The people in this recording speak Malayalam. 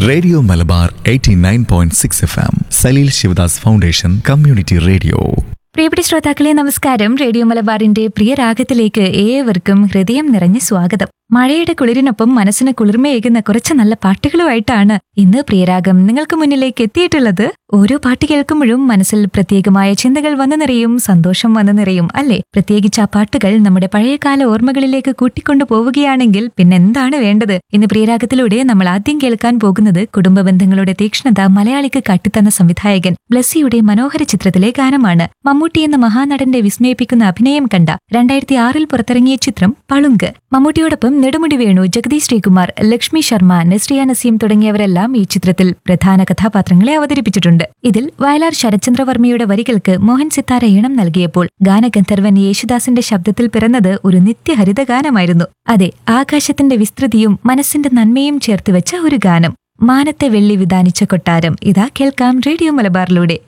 radio Malabar 89.6 F M Saleel Shivadas foundation community radio പ്രിയപ്പെട്ട ശ്രോതാക്കളെ നമസ്കാരം റേഡിയോ മലബാറിന്റെ പ്രിയ രാഗത്തിലേക്ക് ഏവർക്കും ഹൃദയം നിറഞ്ഞ സ്വാഗതം മഴയുടെ കുളിരിനൊപ്പം മനസ്സിന് കുളിർമയേകുന്ന കുറച്ച് നല്ല പാട്ടുകളുമായിട്ടാണ് ഇന്ന് പ്രിയരാഗം നിങ്ങൾക്ക് മുന്നിലേക്ക് എത്തിയിട്ടുള്ളത് ഓരോ പാട്ട് കേൾക്കുമ്പോഴും മനസ്സിൽ പ്രത്യേകമായ ചിന്തകൾ വന്നു നിറയും സന്തോഷം വന്നു നിറയും അല്ലേ പ്രത്യേകിച്ച് ആ പാട്ടുകൾ നമ്മുടെ പഴയകാല ഓർമ്മകളിലേക്ക് കൂട്ടിക്കൊണ്ടു പോവുകയാണെങ്കിൽ പിന്നെ എന്താണ് വേണ്ടത് ഇന്ന് പ്രിയരാഗത്തിലൂടെ നമ്മൾ ആദ്യം കേൾക്കാൻ പോകുന്നത് കുടുംബ ബന്ധങ്ങളുടെ തീക്ഷ്ണത മലയാളിക്ക് കാട്ടിത്തന്ന സംവിധായകൻ ബ്ലസ്സിയുടെ മനോഹര ചിത്രത്തിലെ ഗാനമാണ് മമ്മൂട്ടി എന്ന മഹാനടന്റെ വിസ്മയിപ്പിക്കുന്ന അഭിനയം കണ്ട രണ്ടായിരത്തി ആറിൽ പുറത്തിറങ്ങിയ ചിത്രം പളുങ്ക് മമ്മൂട്ടിയോടൊപ്പം നെടുമുടി വേണു ജഗദീഷ് ശ്രീകുമാർ ലക്ഷ്മി ശർമ്മ നസ്രിയ നസീം തുടങ്ങിയവരെല്ലാം ഈ ചിത്രത്തിൽ പ്രധാന കഥാപാത്രങ്ങളെ അവതരിപ്പിച്ചിട്ടുണ്ട് ഇതിൽ വയലാർ ശരത്ചന്ദ്രവർമ്മയുടെ വരികൾക്ക് മോഹൻ സിത്താര ഈണം നൽകിയപ്പോൾ ഗാനഗന്ധർവൻ യേശുദാസിന്റെ ശബ്ദത്തിൽ പിറന്നത് ഒരു നിത്യഹരിത ഗാനമായിരുന്നു അതെ ആകാശത്തിന്റെ വിസ്തൃതിയും മനസ്സിന്റെ നന്മയും ചേർത്ത് വെച്ച ഒരു ഗാനം മാനത്തെ വെള്ളി വിധാനിച്ച കൊട്ടാരം ഇതാ കേൾക്കാം റേഡിയോ മലബാറിലൂടെ